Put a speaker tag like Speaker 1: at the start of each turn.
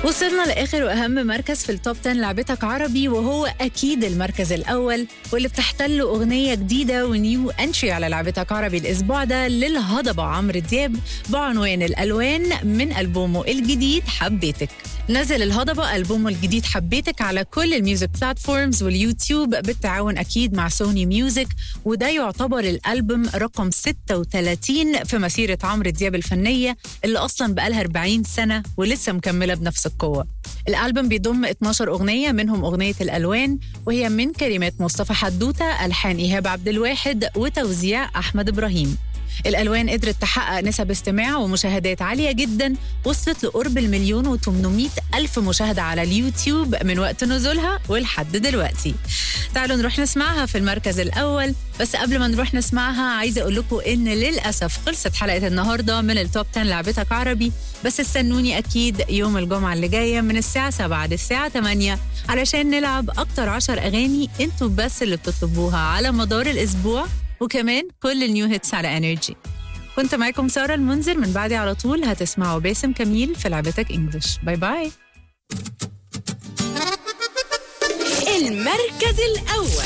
Speaker 1: وصلنا لاخر واهم مركز في التوب 10 لعبتك عربي وهو اكيد المركز الاول واللي بتحتل اغنيه جديده ونيو انتري على لعبتك عربي الاسبوع ده للهضبه عمرو دياب بعنوان الالوان من البومه الجديد حبيتك نزل الهضبة ألبومه الجديد حبيتك على كل الميوزك بلاتفورمز واليوتيوب بالتعاون أكيد مع سوني ميوزك وده يعتبر الألبوم رقم 36 في مسيرة عمرو دياب الفنية اللي أصلا بقالها 40 سنة ولسه مكملة بنفس القوة الألبوم بيضم 12 أغنية منهم أغنية الألوان وهي من كلمات مصطفى حدوتة ألحان إيهاب عبد الواحد وتوزيع أحمد إبراهيم الألوان قدرت تحقق نسب استماع ومشاهدات عالية جدا وصلت لقرب المليون وتمنمية ألف مشاهدة على اليوتيوب من وقت نزولها ولحد دلوقتي تعالوا نروح نسمعها في المركز الأول بس قبل ما نروح نسمعها عايزة أقول لكم إن للأسف خلصت حلقة النهاردة من التوب 10 لعبتك عربي بس استنوني أكيد يوم الجمعة اللي جاية من الساعة 7 للساعة 8 علشان نلعب أكتر 10 أغاني انتوا بس اللي بتطلبوها على مدار الأسبوع وكمان كل النيو هيتس على انرجي كنت معاكم ساره المنذر من بعدي على طول هتسمعوا باسم كميل في لعبتك انجلش باي باي
Speaker 2: المركز الأول